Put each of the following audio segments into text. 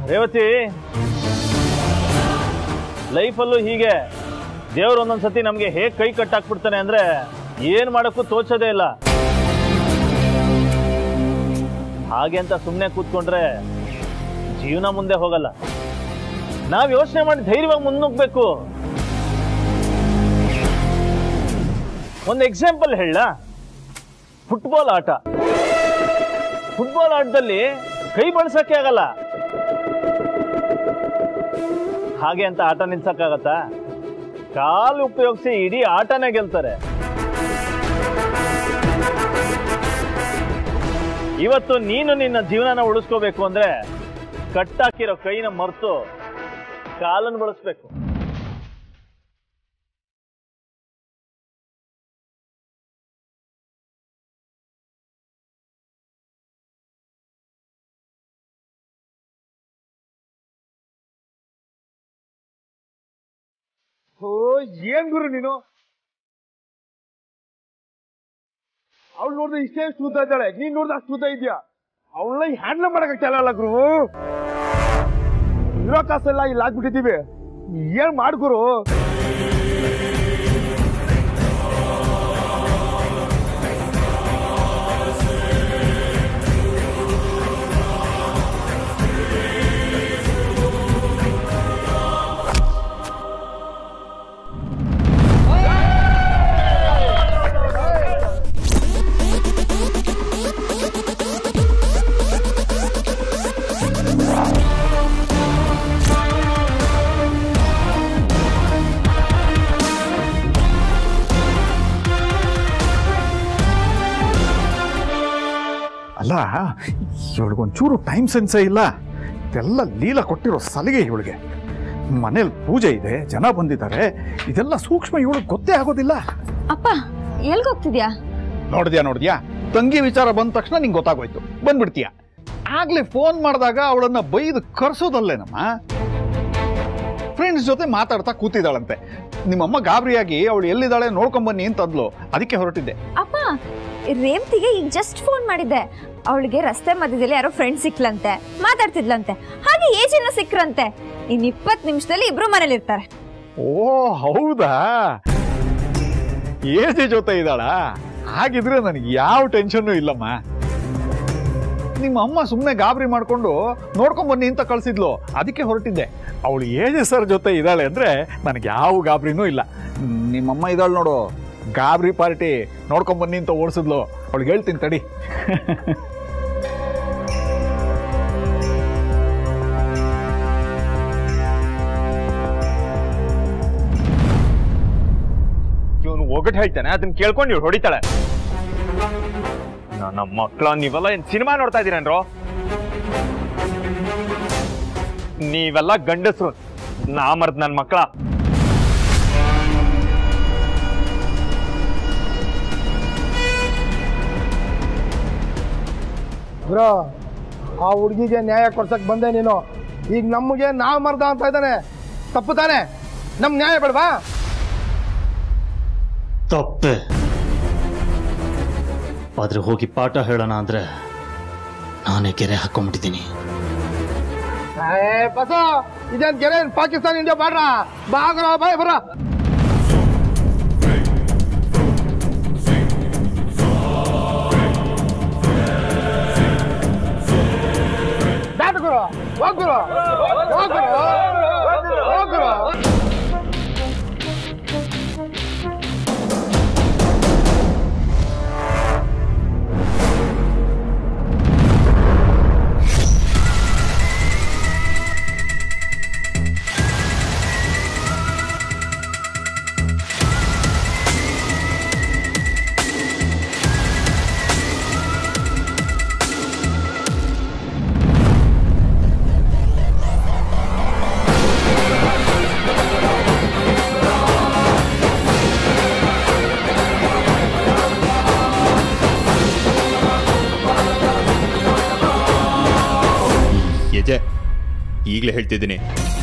ರೇವತಿ ಲೈಫಲ್ಲೂ ಹೀಗೆ ದೇವ್ರು ಒಂದೊಂದ್ಸತಿ ನಮಗೆ ಹೇಗೆ ಕೈ ಕಟ್ಟಾಕ್ಬಿಡ್ತಾನೆ ಅಂದ್ರೆ ಏನ್ ಮಾಡಕ್ಕೂ ತೋಚೋದೇ ಇಲ್ಲ ಹಾಗೆ ಅಂತ ಸುಮ್ಮನೆ ಕೂತ್ಕೊಂಡ್ರೆ ಜೀವನ ಮುಂದೆ ಹೋಗಲ್ಲ ನಾವ್ ಯೋಚನೆ ಮಾಡಿ ಧೈರ್ಯವಾಗಿ ಮುನ್ನುಗ್ಬೇಕು ಒಂದು ಎಕ್ಸಾಂಪಲ್ ಹೇಳ ಫುಟ್ಬಾಲ್ ಆಟ ಫುಟ್ಬಾಲ್ ಆಟದಲ್ಲಿ ಕೈ ಬಳಸಕ್ಕೆ ಆಗಲ್ಲ ಹಾಗೆ ಅಂತ ಆಟ ನಿಲ್ಸಕ್ಕಾಗತ್ತಾ ಕಾಲು ಉಪಯೋಗಿಸಿ ಇಡೀ ಆಟನೇ ಗೆಲ್ತಾರೆ ಇವತ್ತು ನೀನು ನಿನ್ನ ಜೀವನನ ಉಳಿಸ್ಕೋಬೇಕು ಅಂದ್ರೆ ಕಟ್ಟಾಕಿರೋ ಕೈನ ಮರೆತು ಕಾಲನ್ನು ಬಳಸ್ಬೇಕು ಓ ಏನ್ ಗುರು ನೀನು ಅವಳು ನೋಡಿದ್ರೆ ಇಷ್ಟೇ ಸೂತ ಇದ್ದಾಳೆ ನೀನ್ ನೋಡಿದ್ರೆ ಅಷ್ಟು ಸೂತ ಇದೆಯಾ ಅವಳನ್ನ ಹ್ಯಾಂಡ್ಲ್ ಮಾಡಕ್ಕಾಗಲ್ಲ ಗುರು ಇರೋ ಕಾಸೆಲ್ಲ ಇಲ್ಲಿ ಹಾಕ್ಬಿಟ್ಟಿದ್ದೀವಿ ಏನ್ ಮಾಡ್ ಗುರು ಅಲ್ಲ ಇವಳಿಗೊಂಚೂರು ಟೈಮ್ ಸೆನ್ಸೇ ಇಲ್ಲ ಇದೆಲ್ಲ ಲೀಲ ಕೊಟ್ಟಿರೋ ಸಲಿಗೆ ಇವಳಿಗೆ ಮನೇಲಿ ಪೂಜೆ ಇದೆ ಜನ ಬಂದಿದ್ದಾರೆ ಇದೆಲ್ಲ ಸೂಕ್ಷ್ಮ ಇವಳಿಗೆ ಗೊತ್ತೇ ಆಗೋದಿಲ್ಲ ಅಪ್ಪ ಎಲ್ಗೋಗ್ತಿದ್ಯಾ ನೋಡಿದ್ಯಾ ನೋಡಿದ್ಯಾ ತಂಗಿ ವಿಚಾರ ಬಂದ ತಕ್ಷಣ ನಿಂಗೆ ಗೊತ್ತಾಗೋಯ್ತು ಬಂದ್ಬಿಡ್ತೀಯ ಆಗ್ಲೇ ಫೋನ್ ಮಾಡಿದಾಗ ಅವಳನ್ನ ಬೈದು ಕರ್ಸೋದಲ್ಲೇನಮ್ಮ ಫ್ರೆಂಡ್ಸ್ ಜೊತೆ ಮಾತಾಡ್ತಾ ಕೂತಿದ್ದಾಳಂತೆ ನಿಮ್ಮಮ್ಮ ಗಾಬರಿಯಾಗಿ ಅವಳು ಎಲ್ಲಿದ್ದಾಳೆ ನೋಡ್ಕೊಂಬನ್ನಿ ಅಂತಂದ್ಲು ಅದಕ್ಕೆ ಹೊರಟಿದ್ದೆ ಅಪ್ಪ ರೇವತಿಗೆ ಈಗ ಜಸ್ಟ್ ಫೋನ್ ಮಾಡಿದ್ದೆ ಅವಳಿಗೆ ರಸ್ತೆ ಮಧ್ಯದಲ್ಲಿ ಯಾರೋ ಫ್ರೆಂಡ್ ಸಿಕ್ಲಂತೆ ಮಾತಾಡ್ತಿದ್ಲಂತೆ ಹಾಗೆ ಏಜೆಲ್ಲ ಸಿಕ್ರಂತೆ ಇನ್ ಇಪ್ಪತ್ತು ನಿಮಿಷದಲ್ಲಿ ಇಬ್ರು ಮನೇಲಿ ಇರ್ತಾರೆ ಓ ಹೌದಾ ಏಜೆ ಜೊತೆ ಇದ್ದಾಳ ಹಾಗಿದ್ರೆ ನನಗೆ ಯಾವ ಟೆನ್ಷನ್ನು ಇಲ್ಲಮ್ಮ ನಿಮ್ಮ ಅಮ್ಮ ಸುಮ್ಮನೆ ಗಾಬರಿ ಮಾಡ್ಕೊಂಡು ನೋಡ್ಕೊಂಡ್ ಬನ್ನಿ ಅಂತ ಕಳ್ಸಿದ್ಲು ಅದಕ್ಕೆ ಹೊರಟಿದ್ದೆ ಅವಳು ಏಜೆ ಸರ್ ಜೊತೆ ಇದ್ದಾಳೆ ಅಂದ್ರೆ ನನಗೆ ಯಾವ ಗಾಬರಿನೂ ಇಲ್ಲ ನಿಮ್ಮಮ್ಮ ಇದ್ದಾಳೆ ನೋಡು ಗಾಬರಿ ಪಾರ್ಟಿ ನೋಡ್ಕೊಂಡ್ ಬನ್ನಿ ಅಂತ ಓಡಿಸಿದ್ಲು ಅವಳಿಗೆ ಹೇಳ್ತೀನಿ ತಡಿ ಇವನು ಒಗಟ್ ಹೇಳ್ತಾನೆ ಅದನ್ನ ಕೇಳ್ಕೊಂಡು ಇವ್ರು ಹೊಡಿತಾಳೆ ನನ್ನ ಮಕ್ಕಳ ನೀವೆಲ್ಲ ಏನ್ ಸಿನಿಮಾ ನೋಡ್ತಾ ಇದೀರೇನ್ರೋ ನೀವೆಲ್ಲ ಗಂಡಸ್ರು ನಾ ಮರ್ದ್ ನನ್ನ ಮಕ್ಕಳ ಬ್ರೋ ಆ ಹುಡುಗಿಗೆ ನ್ಯಾಯ ಕೊಡ್ಸಕ್ ಬಂದೆ ನೀನು ಈಗ ನಮಗೆ ನಾವು ಮರ್ದ ಅಂತ ಇದ್ದಾನೆ ತಪ್ಪು ತಾನೆ ನಮ್ ನ್ಯಾಯ ಬೇಡವಾ ತಪ್ಪೆ ಆದ್ರೆ ಹೋಗಿ ಪಾಠ ಹೇಳೋಣ ಅಂದ್ರೆ ನಾನೇ ಕೆರೆ ಹಾಕೊಂಡ್ಬಿಟ್ಟಿದ್ದೀನಿ ಏ ಬಸ ಇದೇನ್ ಗೆರೆ ಪಾಕಿಸ್ತಾನ ಇಂಡಿಯಾ ಬಾಡ್ರ ಬಾಗ್ರ ಬಾಯ್ ಬರ ದಾಟು ಗುರು ಹೋಗುರು ಹೋಗುರು ಹೋಗುರು ಯಜೆ ಈಗಲೇ ಹೇಳ್ತಿದ್ದೀನಿ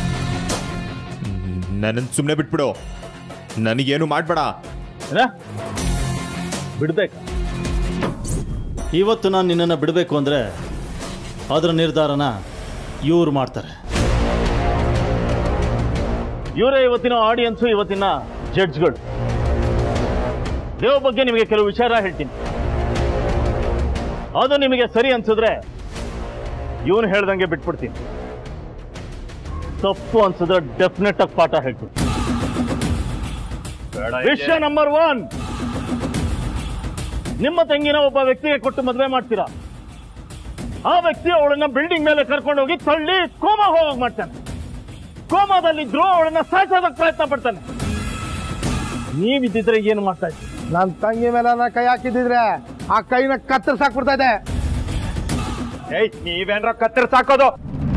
ನನ್ನನ್ನು ಸುಮ್ಮನೆ ಬಿಟ್ಬಿಡು ನನಗೇನು ಮಾಡಬೇಡ ಏನ ಬಿಡ್ಬೇಕಾ ಇವತ್ತು ನಾನು ನಿನ್ನನ್ನು ಬಿಡಬೇಕು ಅಂದರೆ ಅದರ ನಿರ್ಧಾರನ ಇವ್ರು ಮಾಡ್ತಾರೆ ಇವರೇ ಇವತ್ತಿನ ಆಡಿಯನ್ಸು ಇವತ್ತಿನ ಜಡ್ಜ್ಗಳು ದೇವ್ ಬಗ್ಗೆ ನಿಮಗೆ ಕೆಲವು ವಿಚಾರ ಹೇಳ್ತೀನಿ ಅದು ನಿಮಗೆ ಸರಿ ಅನ್ಸಿದ್ರೆ ಇವನು ಹೇಳ್ದಂಗೆ ಬಿಟ್ಬಿಡ್ತೀನಿ ತಪ್ಪು ಅನ್ಸಿದ್ರೆ ಡೆಫಿನೆಟ್ ಆಗಿ ಪಾಠ ಹೇಳ್ತೀನಿ ವಿಷಯ ನಂಬರ್ ಒನ್ ನಿಮ್ಮ ತಂಗಿನ ಒಬ್ಬ ವ್ಯಕ್ತಿಗೆ ಕೊಟ್ಟು ಮದುವೆ ಮಾಡ್ತೀರಾ ಆ ವ್ಯಕ್ತಿ ಅವಳನ್ನ ಬಿಲ್ಡಿಂಗ್ ಮೇಲೆ ಕರ್ಕೊಂಡು ಹೋಗಿ ತಳ್ಳಿ ಕೋಮಾ ಹೋಗಿ ಮಾಡ್ತಾನೆ ಕೋಮಾದಲ್ಲಿದ್ರು ಅವಳನ್ನ ಸಾಯಿಸೋದಕ್ಕೆ ಪ್ರಯತ್ನ ಪಡ್ತಾನೆ ನೀವಿದ್ದಿದ್ರೆ ಏನು ಮಾಡ್ತಾ ಇದ್ರಿ ನನ್ನ ತಂಗಿ ಮೇಲೆ ನಾ ಕೈ ಹಾಕಿದ್ರೆ ಆ ಕೈನ ಕತ್ತರಿಸಾಕ್ಬಿಡ್ತಾ ಇದೆ ಏಯ್ ನೀವೇನ್ರ ಕತ್ತರಿಸಾಕೋದು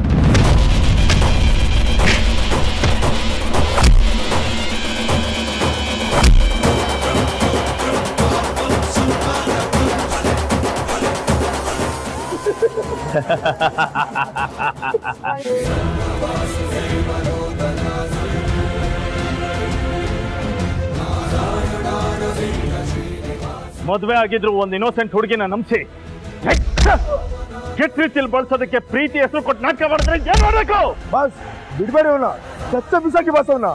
ಮದುವೆ ಆಗಿದ್ರು ಒಂದು ಇನ್ನೋಸೆಂಟ್ ಹುಡುಗಿನ ನಂಬಿಸಿ ಕೆಟ್ಟ ರೀತಿಯಲ್ಲಿ ಬಳಸೋದಕ್ಕೆ ಪ್ರೀತಿ ಹೆಸರು ಕೊಟ್ಟು ನಾಟಕ ಮಾಡಿದ್ರೆ ಏನ್ ಮಾಡ್ಬೇಕು ಬಸ್ ಬಿಡ್ಬೇಡಿ ಅವನ ಕಚ್ಚ ಬಿಸಾಕಿ ಬಸ್ ಅವನ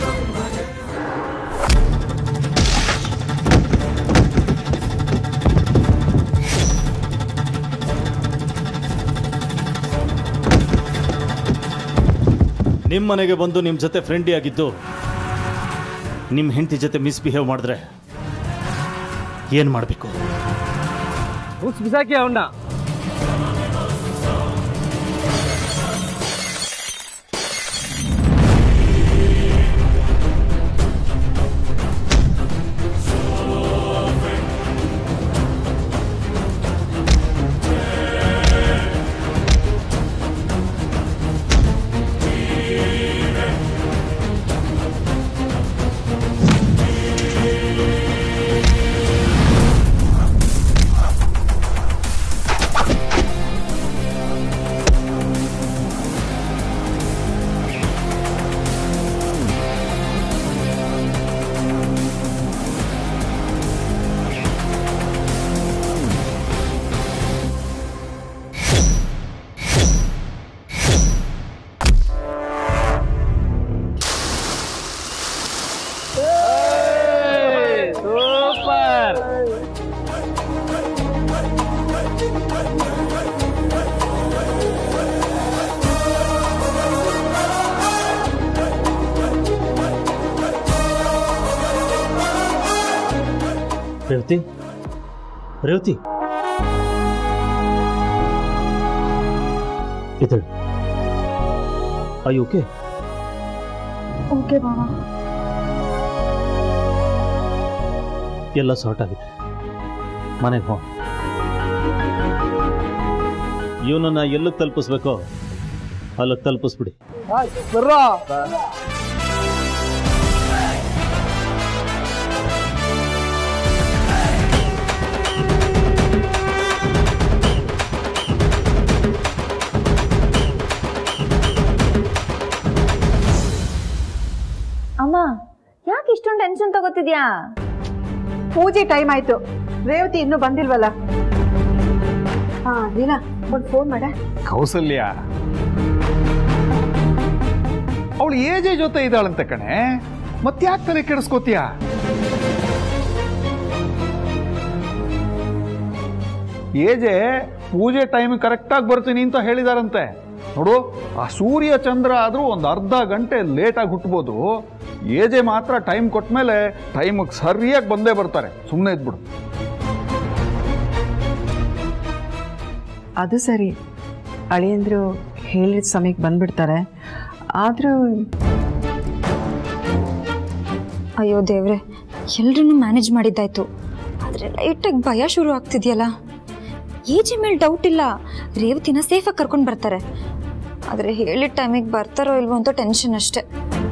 ನಿಮ್ಮ ಮನೆಗೆ ಬಂದು ನಿಮ್ಮ ಜೊತೆ ಫ್ರೆಂಡಿ ಆಗಿದ್ದು ನಿಮ್ಮ ಹೆಂಡತಿ ಜೊತೆ ಮಿಸ್ಬಿಹೇವ್ ಮಾಡಿದ್ರೆ ಏನು ಮಾಡಬೇಕು ಬಿಸಾಕಿ ಅವನ್ನ ಸೂಪರ್ ರೇವತಿ ರೇವತಿ ಇದಳು ಐ ಓಕೆ ಓಕೆ ಮಾಮ ಎಲ್ಲ ಸಾರ್ಟ್ ಆಗಿದೆ ಮನೆಗೆ ಹೋಗೋಣ ಇವನನ್ನ ಎಲ್ಲಿಗೆ ತಲುಪಿಸ್ಬೇಕೋ ಅಲ್ಲಿಗೆ ತಲುಪಿಸ್ಬಿಡಿ ಬರ್ರ ಅಮ್ಮ ಯಾಕೆ ಇಷ್ಟೊಂದು ಟೆನ್ಷನ್ ತಗೋತಿದ್ಯಾ ಪೂಜೆ ಟೈಮ್ ಆಯ್ತು ರೇವತಿ ಇನ್ನೂ ಬಂದಿಲ್ವಲ್ಲ ಹಾ ಲೀಲಾ ಒಂದು ಫೋನ್ ಮಾಡ ಕೌಸಲ್ಯ ಅವಳು ಏಜೆ ಜೊತೆ ಇದ್ದಾಳಂತೆ ಕಣೆ ಮತ್ತ್ಯಾಕೆ ತಲೆ ಕೆಡಿಸ್ಕೋತೀಯ ಏಜೆ ಪೂಜೆ ಟೈಮ್ ಕರೆಕ್ಟಾಗಿ ಬರ್ತೀನಿ ಅಂತ ಹೇಳಿದಾರಂತೆ ನೋಡು ಆ ಸೂರ್ಯ ಚಂದ್ರ ಆದರೂ ಒಂದು ಅರ್ಧ ಗಂಟೆ ಲೇಟಾಗಿ ಹುಟ್ಬೋದು ಏಜೆ ಮಾತ್ರ ಟೈಮ್ ಕೊಟ್ಮೇಲೆ ಟೈಮಿಗೆ ಸರಿಯಾಗಿ ಬಂದೇ ಬರ್ತಾರೆ ಸುಮ್ಮನೆ ಇದ್ಬಿಡು ಅದು ಸರಿ ಅಳಿಯಂದ್ರು ಹೇಳಿದ ಸಮಯಕ್ಕೆ ಬಂದ್ಬಿಡ್ತಾರೆ ಆದರೂ ಅಯ್ಯೋ ದೇವ್ರೆ ಎಲ್ರನ್ನೂ ಮ್ಯಾನೇಜ್ ಮಾಡಿದ್ದಾಯ್ತು ಆದರೆ ಲೈಟಾಗಿ ಭಯ ಶುರು ಆಗ್ತಿದೆಯಲ್ಲ ಏಜಿ ಮೇಲೆ ಡೌಟ್ ಇಲ್ಲ ರೇವತಿನ ಸೇಫಾಗಿ ಕರ್ಕೊಂಡು ಬರ್ತಾರೆ ಆದರೆ ಹೇಳಿದ ಟೈಮಿಗೆ ಬರ್ತಾರೋ ಇಲ್ವೋ ಅಂತ ಟೆನ್ಷನ್ ಅಷ್ಟೇ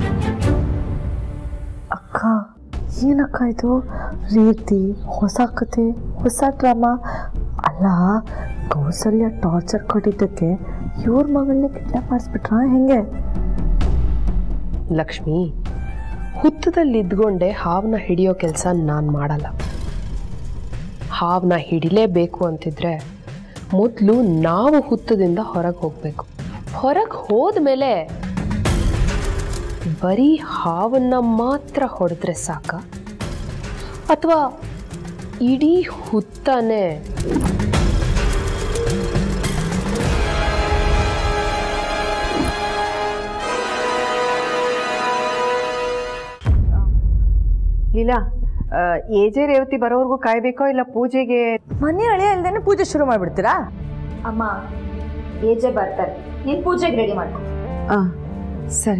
ಅಕ್ಕ ಏನಕ್ಕ ಇದು ರೀತಿ ಹೊಸ ಕತೆ ಹೊಸ ಡ್ರಾಮಾ ಅಲ್ಲ ಕೌಸಲ್ಯ ಟಾರ್ಚರ್ ಕೊಟ್ಟಿದ್ದಕ್ಕೆ ಇವ್ರ ಮಗಳನ್ನ ಕಿಡ್ನಾಪ್ ಮಾಡಿಸ್ಬಿಟ್ರಾ ಹೆಂಗೆ ಲಕ್ಷ್ಮಿ ಹುತ್ತದಲ್ಲಿ ಇದ್ಕೊಂಡೆ ಹಾವನ್ನ ಹಿಡಿಯೋ ಕೆಲಸ ನಾನು ಮಾಡಲ್ಲ ಹಾವನ್ನ ಹಿಡಿಲೇಬೇಕು ಅಂತಿದ್ರೆ ಮೊದಲು ನಾವು ಹುತ್ತದಿಂದ ಹೊರಗೆ ಹೋಗಬೇಕು ಹೊರಗೆ ಹೋದ್ಮೇಲೆ ಬರೀ ಹಾವನ್ನ ಮಾತ್ರ ಹೊಡೆದ್ರೆ ಸಾಕ ಅಥವಾ ಇಡೀ ಹುತ್ತಾನೆ ಲೀಲಾ ಏಜೆ ರೇವತಿ ಬರೋವರೆಗೂ ಕಾಯ್ಬೇಕೋ ಇಲ್ಲ ಪೂಜೆಗೆ ಮನೆ ಹಳೆ ಅಲ್ದೇನೆ ಪೂಜೆ ಶುರು ಮಾಡ್ಬಿಡ್ತೀರಾ ಅಮ್ಮ ಏಜೆ ಬರ್ತಾರೆ ನೀನು ಪೂಜೆಗೆ ರೆಡಿ ಮಾಡ್ಕೊ ಆ, ಸರಿ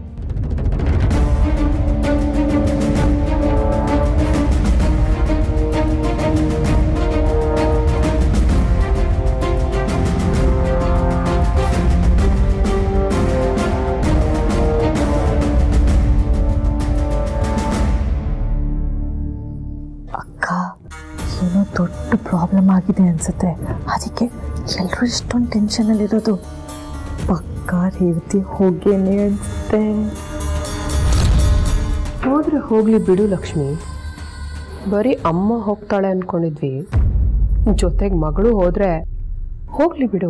ಅಕ್ಕ ಏನೋ ದೊಡ್ಡ ಪ್ರಾಬ್ಲಮ್ ಆಗಿದೆ ಅನ್ಸುತ್ತೆ ಅದಕ್ಕೆ ಎಲ್ಲರೂ ಇಷ್ಟೊಂದು ಟೆನ್ಷನಲ್ಲಿರೋದು ಪಕ್ಕ ರೇವತಿ ಹೋಗೇನೆ ಅನ್ಸುತ್ತೆ ಹೋದ್ರೆ ಹೋಗ್ಲಿ ಬಿಡು ಲಕ್ಷ್ಮಿ ಬರೀ ಅಮ್ಮ ಹೋಗ್ತಾಳೆ ಅನ್ಕೊಂಡಿದ್ವಿ ಜೊತೆಗೆ ಮಗಳು ಹೋದ್ರೆ ಹೋಗ್ಲಿ ಬಿಡು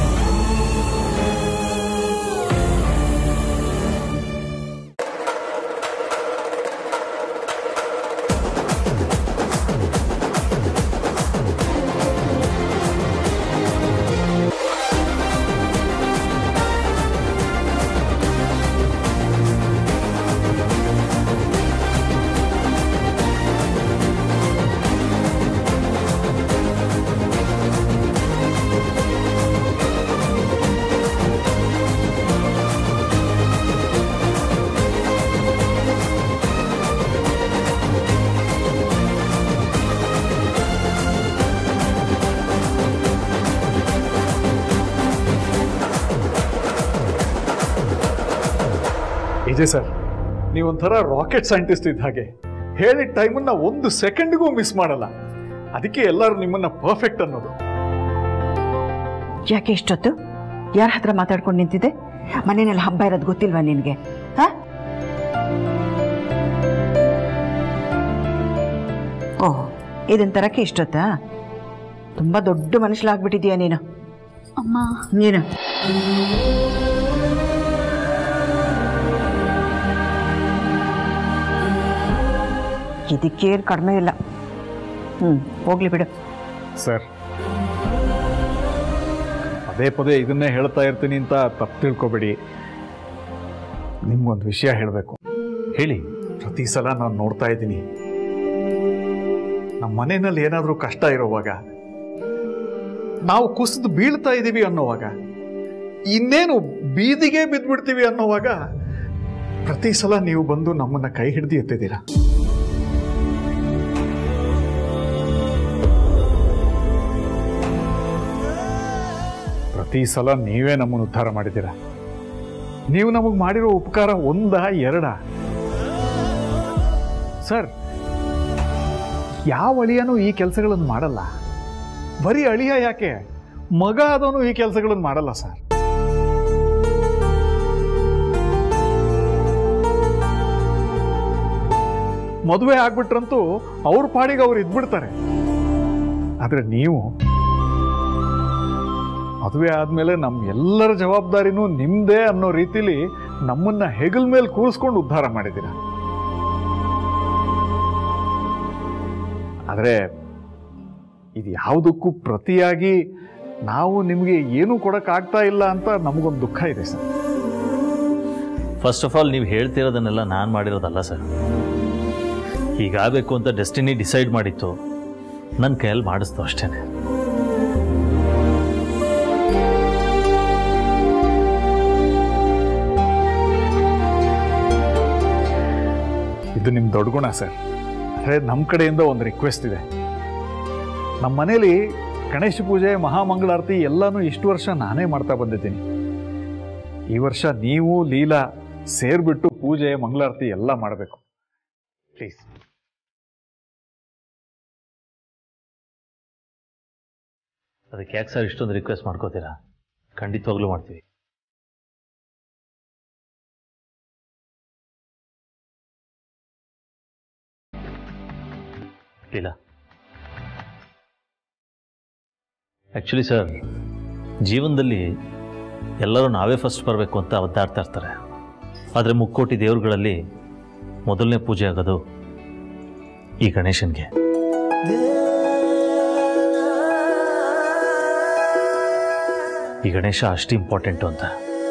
ವಿಜಯ್ ಸರ್ ನೀವೊಂಥರ ರಾಕೆಟ್ ಸೈಂಟಿಸ್ಟ್ ಇದ್ದ ಹಾಗೆ ಹೇಳಿದ ಟೈಮನ್ನ ಒಂದು ಸೆಕೆಂಡ್ಗೂ ಮಿಸ್ ಮಾಡಲ್ಲ ಅದಕ್ಕೆ ಎಲ್ಲರೂ ನಿಮ್ಮನ್ನ ಪರ್ಫೆಕ್ಟ್ ಅನ್ನೋದು ಯಾಕೆ ಇಷ್ಟೊತ್ತು ಯಾರ ಹತ್ರ ಮಾತಾಡ್ಕೊಂಡು ನಿಂತಿದ್ದೆ ಮನೆಯಲ್ಲಿ ಹಬ್ಬ ಇರೋದು ಗೊತ್ತಿಲ್ವಾ ನಿನಗೆ ಹಾ ಓಹ್ ಇದನ್ ತರಕ್ಕೆ ಇಷ್ಟೊತ್ತಾ ತುಂಬಾ ದೊಡ್ಡ ಮನುಷ್ಯಲಾಗ್ಬಿಟ್ಟಿದೀಯ ನೀನು ಅಮ್ಮ ನೀನು ಇದಕ್ಕೇನು ಕಡಿಮೆ ಇಲ್ಲ ಹ್ಮ್ ಹೋಗ್ಲಿ ಬಿಡು ಸರ್ ಪದೇ ಪದೇ ಇದನ್ನೇ ಹೇಳ್ತಾ ಇರ್ತೀನಿ ಅಂತ ತಪ್ಪು ತಿಳ್ಕೊಬೇಡಿ ನಿಮ್ಗೊಂದು ವಿಷಯ ಹೇಳಬೇಕು ಹೇಳಿ ಪ್ರತಿ ಸಲ ನಾನು ನೋಡ್ತಾ ಇದ್ದೀನಿ ನಮ್ಮ ಮನೆಯಲ್ಲಿ ಏನಾದರೂ ಕಷ್ಟ ಇರೋವಾಗ ನಾವು ಕುಸಿದು ಬೀಳ್ತಾ ಇದ್ದೀವಿ ಅನ್ನೋವಾಗ ಇನ್ನೇನು ಬೀದಿಗೆ ಬಿದ್ದ್ಬಿಡ್ತೀವಿ ಅನ್ನೋವಾಗ ಪ್ರತಿ ಸಲ ನೀವು ಬಂದು ನಮ್ಮನ್ನ ಕೈ ಹಿಡ್ದು ಎತ್ತಿದ್ದೀರಾ ಪ್ರತಿ ಸಲ ನೀವೇ ನಮ್ಮನ್ನು ಉದ್ಧಾರ ಮಾಡಿದ್ದೀರಾ ನೀವು ನಮಗೆ ಮಾಡಿರೋ ಉಪಕಾರ ಒಂದ ಎರಡ ಸರ್ ಯಾವ ಅಳಿಯನೂ ಈ ಕೆಲಸಗಳನ್ನು ಮಾಡಲ್ಲ ಬರೀ ಅಳಿಯ ಯಾಕೆ ಮಗ ಆದವನು ಈ ಕೆಲಸಗಳನ್ನು ಮಾಡಲ್ಲ ಸರ್ ಮದುವೆ ಆಗ್ಬಿಟ್ರಂತೂ ಅವ್ರ ಪಾಡಿಗೆ ಅವ್ರು ಇದ್ಬಿಡ್ತಾರೆ ಆದ್ರೆ ನೀವು ಮದುವೆ ಆದ್ಮೇಲೆ ನಮ್ಮ ಎಲ್ಲರ ಜವಾಬ್ದಾರಿನೂ ನಿಮ್ದೇ ಅನ್ನೋ ರೀತಿಲಿ ನಮ್ಮನ್ನ ಹೆಗಲ್ ಮೇಲೆ ಕೂರಿಸ್ಕೊಂಡು ಉದ್ಧಾರ ಮಾಡಿದ್ದೀರ ಆದರೆ ಇದು ಯಾವುದಕ್ಕೂ ಪ್ರತಿಯಾಗಿ ನಾವು ನಿಮಗೆ ಏನೂ ಕೊಡೋಕ್ಕಾಗ್ತಾ ಇಲ್ಲ ಅಂತ ನಮಗೊಂದು ದುಃಖ ಇದೆ ಸರ್ ಫಸ್ಟ್ ಆಫ್ ಆಲ್ ನೀವು ಹೇಳ್ತಿರೋದನ್ನೆಲ್ಲ ನಾನು ಮಾಡಿರೋದಲ್ಲ ಸರ್ ಹೀಗಾಗಬೇಕು ಅಂತ ಡೆಸ್ಟಿನಿ ಡಿಸೈಡ್ ಮಾಡಿತ್ತು ನನ್ನ ಕೈಯಲ್ಲಿ ಮಾಡಿಸ್ತು ಅಷ್ಟೇ ಇದು ನಿಮ್ಮ ದೊಡ್ಡ ಗುಣ ಸರ್ ಆದರೆ ನಮ್ಮ ಕಡೆಯಿಂದ ಒಂದು ರಿಕ್ವೆಸ್ಟ್ ಇದೆ ನಮ್ಮ ಮನೇಲಿ ಗಣೇಶ ಪೂಜೆ ಮಹಾಮಂಗಳಾರತಿ ಎಲ್ಲನೂ ಇಷ್ಟು ವರ್ಷ ನಾನೇ ಮಾಡ್ತಾ ಬಂದಿದ್ದೀನಿ ಈ ವರ್ಷ ನೀವು ಲೀಲಾ ಸೇರ್ಬಿಟ್ಟು ಪೂಜೆ ಮಂಗಳಾರತಿ ಎಲ್ಲ ಮಾಡಬೇಕು ಪ್ಲೀಸ್ ಅದಕ್ಕೆ ಯಾಕೆ ಸರ್ ಇಷ್ಟೊಂದು ರಿಕ್ವೆಸ್ಟ್ ಮಾಡ್ಕೋತೀರಾ ಖಂಡಿತವಾಗ್ಲೂ ಮಾಡ್ತೀವಿ ಲೀಲಾ ಆ್ಯಕ್ಚುಲಿ ಸರ್ ಜೀವನದಲ್ಲಿ ಎಲ್ಲರೂ ನಾವೇ ಫಸ್ಟ್ ಬರಬೇಕು ಅಂತ ಒದ್ದಾಡ್ತಾ ಇರ್ತಾರೆ ಆದರೆ ಮುಕ್ಕೋಟಿ ದೇವ್ರುಗಳಲ್ಲಿ ಮೊದಲನೇ ಪೂಜೆ ಆಗೋದು ಈ ಗಣೇಶನ್ಗೆ ಈ ಗಣೇಶ ಅಷ್ಟು ಇಂಪಾರ್ಟೆಂಟು ಅಂತ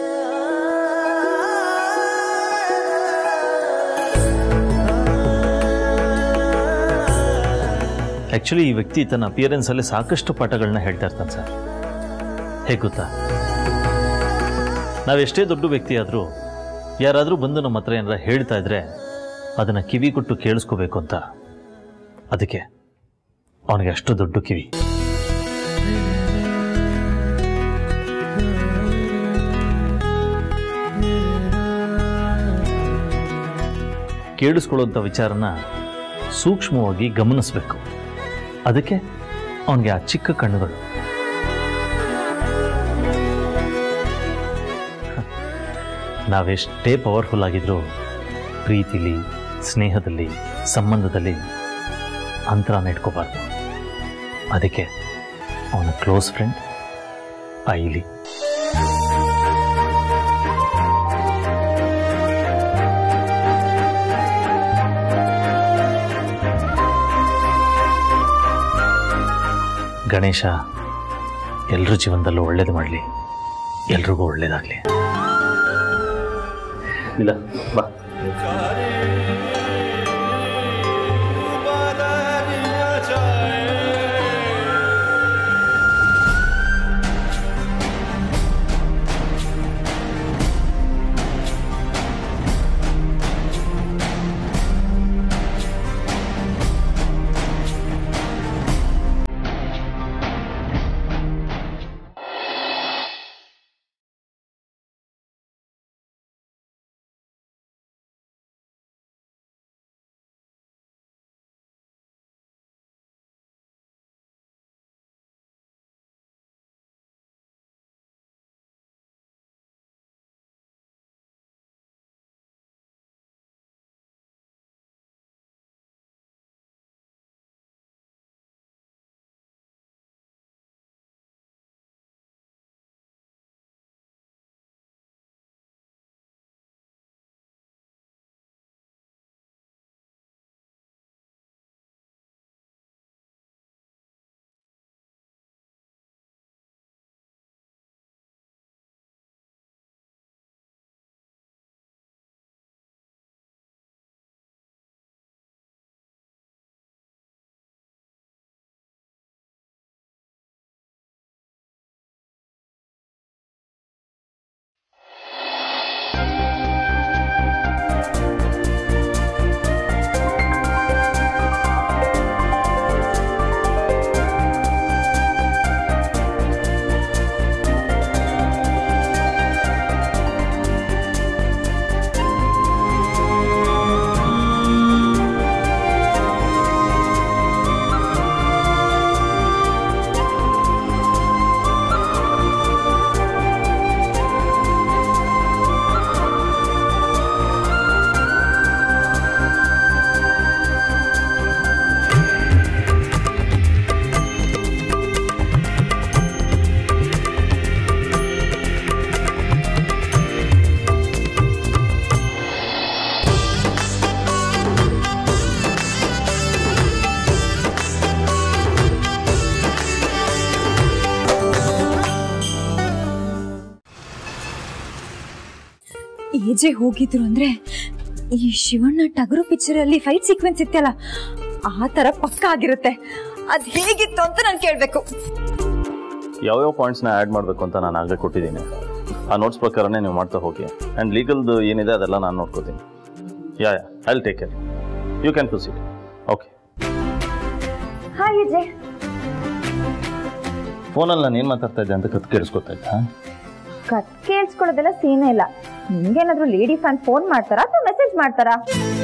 ಆ್ಯಕ್ಚುಲಿ ಈ ವ್ಯಕ್ತಿ ತನ್ನ ಅಪಿಯರೆನ್ಸಲ್ಲಿ ಸಾಕಷ್ಟು ಪಾಠಗಳನ್ನ ಹೇಳ್ತಾ ಇರ್ತಾನೆ ಸರ್ ಹೇಗೆ ಗೊತ್ತಾ ನಾವೆಷ್ಟೇ ದೊಡ್ಡ ವ್ಯಕ್ತಿ ಆದರೂ ಯಾರಾದರೂ ಬಂದು ನಮ್ಮ ಹತ್ರ ಏನಾರ ಹೇಳ್ತಾ ಇದ್ರೆ ಅದನ್ನು ಕಿವಿ ಕೊಟ್ಟು ಕೇಳಿಸ್ಕೋಬೇಕು ಅಂತ ಅದಕ್ಕೆ ಅವನಿಗೆ ಅಷ್ಟು ದೊಡ್ಡ ಕಿವಿ ಕೇಳಿಸ್ಕೊಳ್ಳೋಂಥ ವಿಚಾರನ ಸೂಕ್ಷ್ಮವಾಗಿ ಗಮನಿಸಬೇಕು ಅದಕ್ಕೆ ಅವನಿಗೆ ಆ ಚಿಕ್ಕ ಕಣ್ಣುಗಳು ನಾವೆಷ್ಟೇ ಪವರ್ಫುಲ್ ಆಗಿದ್ರೂ ಪ್ರೀತಿಲಿ ಸ್ನೇಹದಲ್ಲಿ ಸಂಬಂಧದಲ್ಲಿ ಅಂತರನ ಇಟ್ಕೋಬಾರ್ದು ಅದಕ್ಕೆ ಅವನ ಕ್ಲೋಸ್ ಫ್ರೆಂಡ್ ಐಲಿ ಗಣೇಶ ಎಲ್ಲರ ಜೀವನದಲ್ಲೂ ಒಳ್ಳೇದು ಮಾಡಲಿ ಎಲ್ರಿಗೂ ಒಳ್ಳೇದಾಗಲಿ ಇಲ್ಲ ಬಾ ಏಜೆ ಹೋಗಿದ್ರು ಅಂದ್ರೆ ಈ ಶಿವಣ್ಣ ಟಗರು ಪಿಕ್ಚರ್ ಅಲ್ಲಿ ಫೈಟ್ ಸೀಕ್ವೆನ್ಸ್ ಇತ್ತಲ್ಲ ಆ ತರ ಪಕ್ಕ ಆಗಿರುತ್ತೆ ಅದ್ ಹೇಗಿತ್ತು ಅಂತ ನಾನು ಕೇಳ್ಬೇಕು ಯಾವ್ಯಾವ ಪಾಯಿಂಟ್ಸ್ನ ಆ್ಯಡ್ ಮಾಡಬೇಕು ಅಂತ ನಾನು ಆಗಲೇ ಕೊಟ್ಟಿದ್ದೀನಿ ಆ ನೋಟ್ಸ್ ಪ್ರಕಾರನೇ ನೀವು ಮಾಡ್ತಾ ಹೋಗಿ ಆ್ಯಂಡ್ ಲೀಗಲ್ದು ಏನಿದೆ ಅದೆಲ್ಲ ನಾನು ನೋಡ್ಕೋತೀನಿ yeah yeah I take care you can proceed okay hi Ajay ಫೋನಲ್ಲಿ ನಾನು ಏನು ಮಾತಾಡ್ತಾ ಇದ್ದೆ ಅಂತ ಕತ್ ಕೇಳಿಸ್ಕೊತಾ ಇದ್ದ ಕತ್ ಕೇಳಿಸ್ಕೊಳ್ಳೋದೆಲ್ಲ ಸೀನೇ ಇಲ್ಲ ನಿಮ್ಗೇನಾದ್ರೂ ಲೇಡಿ ಫ್ಯಾನ್ ಫೋನ್ ಮಾಡ್ತಾರಾ ಅಥವಾ ಮೆಸೇಜ್ ಮಾಡ್ತಾರಾ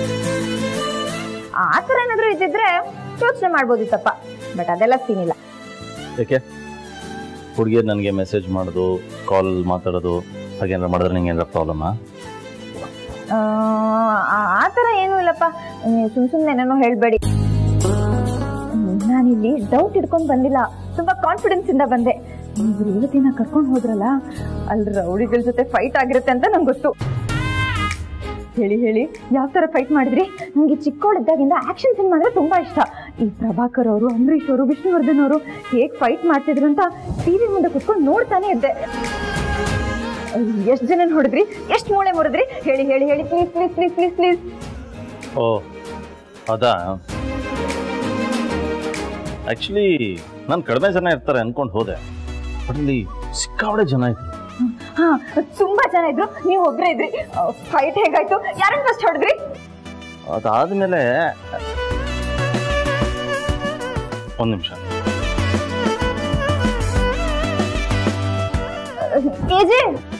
ಆ ಥರ ಏನಾದ್ರೂ ಇದ್ದಿದ್ರೆ ಯೋಚನೆ ಮಾಡ್ಬೋದಿತ್ತಪ್ಪ ಬಟ್ ಅದೆಲ್ಲ ಸೀನ್ ಇಲ್ಲ ಯಾಕೆ ಹುಡುಗಿಯರು ನನಗೆ ಮೆಸೇಜ್ ಮಾಡೋದು ಕಾಲ್ ಮಾತಾಡೋದು ಹಾಗೇನಾರು ಮಾಡಿದ್ರೆ ನಿಂಗೆ ಏನಾರ ಪ್ರಾಬ್ಲಮ್ಮಾ ಆ, ಆ- ಆ ಥರ ಏನೂ ಇಲ್ಲಪ್ಪ ನೀವು ಸುಮ್ ಸುಮ್ಮನೆ ಏನೇನೋ ಹೇಳಬೇಡಿ ನಾನಿಲ್ಲಿ ಡೌಟ್ ಇಟ್ಕೊಂಡು ಬಂದಿಲ್ಲ ತುಂಬಾ ಕಾನ್ಫಿಡೆನ್ಸ್ ಇಂದ ಬಂದೆ ನೀವು ರೇವತಿನ ಕರ್ಕೊಂಡು ಹೋದ್ರಲ್ಲ ಅಲ್ಲಿ ರೌಡಿಗಳ ಜೊತೆ ಫೈಟ್ ಆಗಿರುತ್ತೆ ಅಂತ ನಂಗೆ ಗೊತ್ತು ಹೇಳಿ ಹೇಳಿ ಯಾವ ಥರ ಫೈಟ್ ಮಾಡಿದ್ರಿ ನನಗೆ ಚಿಕ್ಕವಳಿದ್ದಾಗಿಂದ ಆಕ್ಷನ್ ಸಿನಿಮಾ ಅಂದ್ರೆ ತುಂಬಾ ಇಷ್ಟ ಈ ಪ್ರಭಾಕರ್ ಅವರು ಅಂಬರೀಶ್ ಅವರು ವಿಷ್ಣುವರ್ಧನ್ ಅವರು ಹೇಗೆ ಫೈಟ್ ಮಾಡ್ತಿದ್ರು ಅಂತ ಟಿವಿ ಮುಂದೆ ಕುತ್ಕೊಂಡು ನೋಡ್ತಾನೆ ಇದ್ದೆ ಎಷ್ಟು ಜನ ಹೊಡೆದ್ರಿ ಎಷ್ಟು ಮೂಳೆ ಮುರಿದ್ರಿ ಹೇಳಿ ಹೇಳಿ ಹೇಳಿ please please please please please ಓ ಅದಾ ಆ್ಯಕ್ಚುಲಿ ನಾನು ಕಡಿಮೆ ಜನ ಇರ್ತಾರೆ ಅನ್ಕೊಂಡು ಹೋದೆ ಬಟ್ ಇಲ್ಲಿ ಸಿಕ್ಕಾವಡೆ ಜನ ಇದ್ರು ಹಾ ತುಂಬಾ ಜನ ಇದ್ರು ನೀವು ಒಬ್ರೇ ಇದ್ರಿ ಫೈಟ್ ಹೇಗಾಯ್ತು ಯಾರನ್ನ ಫಸ್ಟ್ ಹೊಡೆದ್ರಿ ಅದಾದ್ಮೇಲೆ ಒಂದು ನಿಮಿಷ ಏಜೆ